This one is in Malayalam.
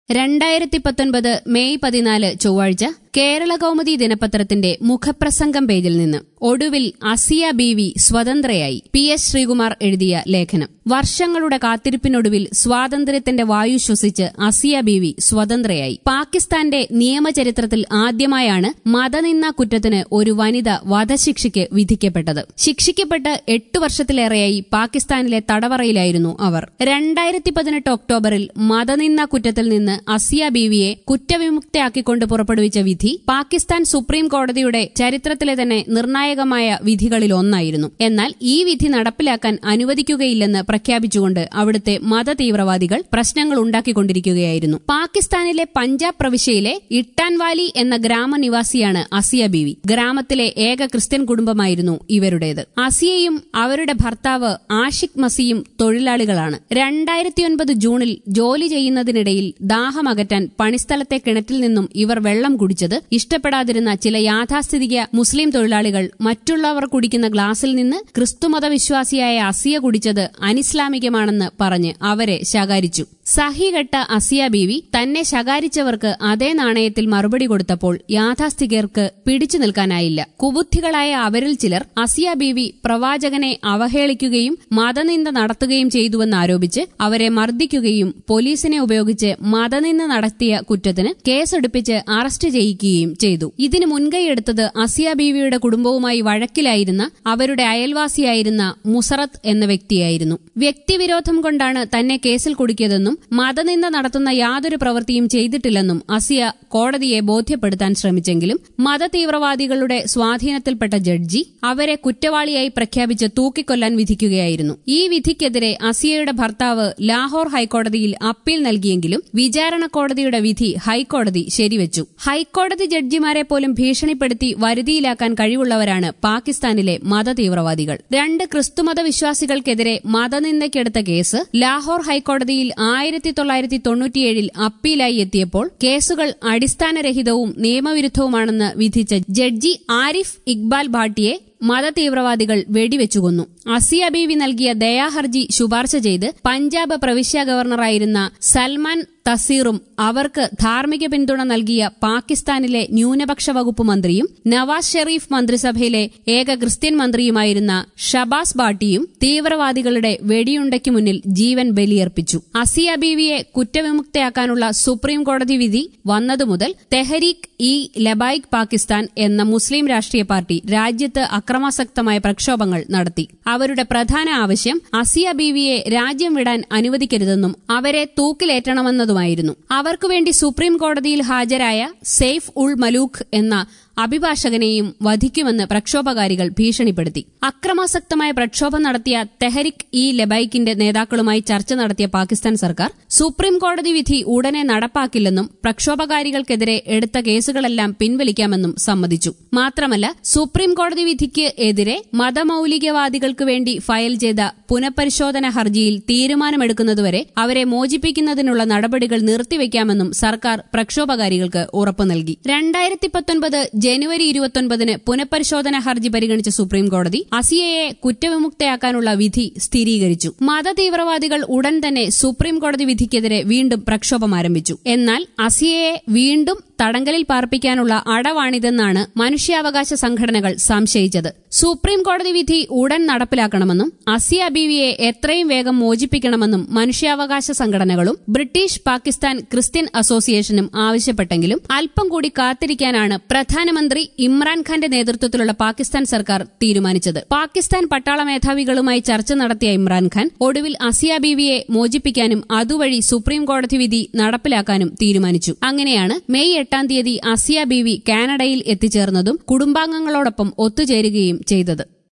രണ്ടായിരത്തി പത്തൊൻപത് മെയ് പതിനാല് ചൊവ്വാഴ്ച കേരള കൗമുദി ദിനപത്രത്തിന്റെ മുഖപ്രസംഗം പേജിൽ നിന്ന് ഒടുവിൽ അസിയ ബീവി സ്വതന്ത്രയായി പി എസ് ശ്രീകുമാർ എഴുതിയ ലേഖനം വർഷങ്ങളുടെ കാത്തിരിപ്പിനൊടുവിൽ സ്വാതന്ത്ര്യത്തിന്റെ വായു ശ്വസിച്ച് അസിയ ബീവി സ്വതന്ത്രയായി പാകിസ്ഥാന്റെ നിയമചരിത്രത്തിൽ ആദ്യമായാണ് മതനിന്ന കുറ്റത്തിന് ഒരു വനിത വധശിക്ഷയ്ക്ക് വിധിക്കപ്പെട്ടത് ശിക്ഷിക്കപ്പെട്ട് എട്ടു വർഷത്തിലേറെയായി പാകിസ്ഥാനിലെ തടവറയിലായിരുന്നു അവർ രണ്ടായിരത്തി പതിനെട്ട് ഒക്ടോബറിൽ മതനിന്ന കുറ്റത്തിൽ നിന്ന് അസിയ ബീവിയെ കുറ്റവിമുക്തയാക്കിക്കൊണ്ട് പുറപ്പെടുവിച്ച വിധി പാകിസ്ഥാൻ സുപ്രീം കോടതിയുടെ ചരിത്രത്തിലെ തന്നെ നിർണായകമായ വിധികളിൽ ഒന്നായിരുന്നു എന്നാൽ ഈ വിധി നടപ്പിലാക്കാൻ അനുവദിക്കുകയില്ലെന്ന് പ്രഖ്യാപിച്ചുകൊണ്ട് അവിടുത്തെ മതതീവ്രവാദികൾ പ്രശ്നങ്ങൾ ഉണ്ടാക്കിക്കൊണ്ടിരിക്കുകയായിരുന്നു പാകിസ്ഥാനിലെ പഞ്ചാബ് പ്രവിശ്യയിലെ ഇട്ടാൻവാലി എന്ന ഗ്രാമനിവാസിയാണ് അസിയ ബീവി ഗ്രാമത്തിലെ ഏക ക്രിസ്ത്യൻ കുടുംബമായിരുന്നു ഇവരുടേത് അസിയയും അവരുടെ ഭർത്താവ് ആഷിഖ് മസിയും തൊഴിലാളികളാണ് രണ്ടായിരത്തിയൊൻപത് ജൂണിൽ ജോലി ചെയ്യുന്നതിനിടയിൽ ദാഹമകറ്റാൻ പണിസ്ഥലത്തെ കിണറ്റിൽ നിന്നും ഇവർ വെള്ളം കുടിച്ചത് ഇഷ്ടപ്പെടാതിരുന്ന ചില യാഥാസ്ഥിതിക മുസ്ലിം തൊഴിലാളികൾ മറ്റുള്ളവർ കുടിക്കുന്ന ഗ്ലാസിൽ നിന്ന് ക്രിസ്തുമത വിശ്വാസിയായ അസിയ കുടിച്ചത് അനിസ്ലാമികമാണെന്ന് പറഞ്ഞ് അവരെ ശകാരിച്ചു സഹികെട്ട അസിയ ബീവി തന്നെ ശകാരിച്ചവർക്ക് അതേ നാണയത്തിൽ മറുപടി കൊടുത്തപ്പോൾ യാഥാസ്ഥികർക്ക് പിടിച്ചു നിൽക്കാനായില്ല കുബുദ്ധികളായ അവരിൽ ചിലർ അസിയ ബീവി പ്രവാചകനെ അവഹേളിക്കുകയും മതനിന്ദ നടത്തുകയും ചെയ്തുവെന്ന് ആരോപിച്ച് അവരെ മർദ്ദിക്കുകയും പോലീസിനെ ഉപയോഗിച്ച് മതനിന്ദ നടത്തിയ കുറ്റത്തിന് കേസെടുപ്പിച്ച് അറസ്റ്റ് ചെയ്യിക്കുകയും ചെയ്തു ഇതിന് മുൻകൈയെടുത്തത് അസിയ ബീവിയുടെ കുടുംബവുമായി വഴക്കിലായിരുന്ന അവരുടെ അയൽവാസിയായിരുന്ന മുസറത്ത് എന്ന വ്യക്തിയായിരുന്നു വ്യക്തിവിരോധം കൊണ്ടാണ് തന്നെ കേസിൽ കുടുക്കിയതെന്നും മതനിന്ദ നടത്തുന്ന യാതൊരു പ്രവൃത്തിയും ചെയ്തിട്ടില്ലെന്നും അസിയ കോടതിയെ ബോധ്യപ്പെടുത്താൻ ശ്രമിച്ചെങ്കിലും മതതീവ്രവാദികളുടെ സ്വാധീനത്തിൽപ്പെട്ട ജഡ്ജി അവരെ കുറ്റവാളിയായി പ്രഖ്യാപിച്ച് തൂക്കിക്കൊല്ലാൻ വിധിക്കുകയായിരുന്നു ഈ വിധിക്കെതിരെ അസിയയുടെ ഭർത്താവ് ലാഹോർ ഹൈക്കോടതിയിൽ അപ്പീൽ നൽകിയെങ്കിലും വിചാരണ കോടതിയുടെ വിധി ഹൈക്കോടതി ശരിവച്ചു ഹൈക്കോടതി ജഡ്ജിമാരെ പോലും ഭീഷണിപ്പെടുത്തി വരുതിയിലാക്കാൻ കഴിവുള്ളവരാണ് പാകിസ്ഥാനിലെ മതതീവ്രവാദികൾ രണ്ട് ക്രിസ്തുമത വിശ്വാസികൾക്കെതിരെ മതനിന്ദയ്ക്കെടുത്ത കേസ് ലാഹോർ ഹൈക്കോടതിയിൽ ആയിരത്തി തൊള്ളായിരത്തി തൊണ്ണൂറ്റിയേഴിൽ അപ്പീലായി എത്തിയപ്പോൾ കേസുകൾ അടിസ്ഥാനരഹിതവും നിയമവിരുദ്ധവുമാണെന്ന് വിധിച്ച ജഡ്ജി ആരിഫ് ഇക്ബാൽ ഭാട്ടിയെ മതതീവ്രവാദികൾ വെടിവെച്ചുകൊന്നു അസിയ ബീവി നൽകിയ ദയാഹർജി ശുപാർശ ചെയ്ത് പഞ്ചാബ് പ്രവിശ്യ ഗവർണറായിരുന്ന സൽമാൻ തസീറും അവർക്ക് ധാർമ്മിക പിന്തുണ നൽകിയ പാകിസ്ഥാനിലെ ന്യൂനപക്ഷ വകുപ്പ് മന്ത്രിയും നവാസ് ഷെറീഫ് മന്ത്രിസഭയിലെ ഏക ക്രിസ്ത്യൻ മന്ത്രിയുമായിരുന്ന ഷബാസ് ബാട്ടിയും തീവ്രവാദികളുടെ വെടിയുണ്ടയ്ക്ക് മുന്നിൽ ജീവൻ ബലിയർപ്പിച്ചു അസിയ ബീവിയെ കുറ്റവിമുക്തയാക്കാനുള്ള സുപ്രീം കോടതി വിധി വന്നതുമുതൽ തെഹരീഖ് ഇ ലബായിക് പാകിസ്ഥാൻ എന്ന മുസ്ലിം രാഷ്ട്രീയ പാർട്ടി രാജ്യത്ത് അക്രമാസക്തമായ പ്രക്ഷോഭങ്ങൾ നടത്തി അവരുടെ പ്രധാന ആവശ്യം അസിയ ബീവിയെ രാജ്യം വിടാൻ അനുവദിക്കരുതെന്നും അവരെ തൂക്കിലേറ്റണമെന്നതുമായിരുന്നു അവർക്കുവേണ്ടി സുപ്രീം കോടതിയിൽ ഹാജരായ സെയ്ഫ് ഉൾ മലൂഖ് എന്ന അഭിഭാഷകനെയും വധിക്കുമെന്ന് പ്രക്ഷോഭകാരികൾ ഭീഷണിപ്പെടുത്തി അക്രമാസക്തമായ പ്രക്ഷോഭം നടത്തിയ തെഹരിക് ഇ ലബൈക്കിന്റെ നേതാക്കളുമായി ചർച്ച നടത്തിയ പാകിസ്ഥാൻ സർക്കാർ സുപ്രീം കോടതി വിധി ഉടനെ നടപ്പാക്കില്ലെന്നും പ്രക്ഷോഭകാരികൾക്കെതിരെ എടുത്ത കേസുകളെല്ലാം പിൻവലിക്കാമെന്നും സമ്മതിച്ചു മാത്രമല്ല സുപ്രീം കോടതി വിധിക്ക് എതിരെ മതമൌലികവാദികൾക്ക് വേണ്ടി ഫയൽ ചെയ്ത പുനഃപരിശോധന ഹർജിയിൽ തീരുമാനമെടുക്കുന്നതുവരെ അവരെ മോചിപ്പിക്കുന്നതിനുള്ള നടപടികൾ നിർത്തിവെക്കാമെന്നും സർക്കാർ പ്രക്ഷോഭകാരികൾക്ക് ഉറപ്പു നൽകി രണ്ടായിരത്തി പത്തൊൻപത് ജനുവരി ഇരുപത്തൊൻപതിന് പുനഃപരിശോധന ഹർജി പരിഗണിച്ച സുപ്രീം കോടതി അസിയയെ കുറ്റവിമുക്തയാക്കാനുള്ള വിധി സ്ഥിരീകരിച്ചു മതതീവ്രവാദികൾ ഉടൻ തന്നെ സുപ്രീം കോടതി വിധിക്കെതിരെ വീണ്ടും പ്രക്ഷോഭം ആരംഭിച്ചു എന്നാൽ അസിയയെ വീണ്ടും തടങ്കലിൽ പാർപ്പിക്കാനുള്ള അടവാണിതെന്നാണ് മനുഷ്യാവകാശ സംഘടനകൾ സംശയിച്ചത് സുപ്രീം കോടതി വിധി ഉടൻ നടപ്പിലാക്കണമെന്നും അസിയ ബീവിയെ എത്രയും വേഗം മോചിപ്പിക്കണമെന്നും മനുഷ്യാവകാശ സംഘടനകളും ബ്രിട്ടീഷ് പാകിസ്ഥാൻ ക്രിസ്ത്യൻ അസോസിയേഷനും ആവശ്യപ്പെട്ടെങ്കിലും അല്പം കൂടി കാത്തിരിക്കാനാണ് പ്രധാനമന്ത്രി ഇമ്രാൻഖാന്റെ നേതൃത്വത്തിലുള്ള പാകിസ്ഥാൻ സർക്കാർ തീരുമാനിച്ചത് പാകിസ്ഥാൻ പട്ടാള മേധാവികളുമായി ചർച്ച നടത്തിയ ഇമ്രാൻഖാൻ ഒടുവിൽ അസിയ ബീവിയെ മോചിപ്പിക്കാനും അതുവഴി സുപ്രീം കോടതി വിധി നടപ്പിലാക്കാനും തീരുമാനിച്ചു അങ്ങനെയാണ് മെയ് എട്ടാം തീയതി അസിയ ബീവി കാനഡയിൽ എത്തിച്ചേർന്നതും കുടുംബാംഗങ്ങളോടൊപ്പം ഒത്തുചേരുകയും ചെയ്തത്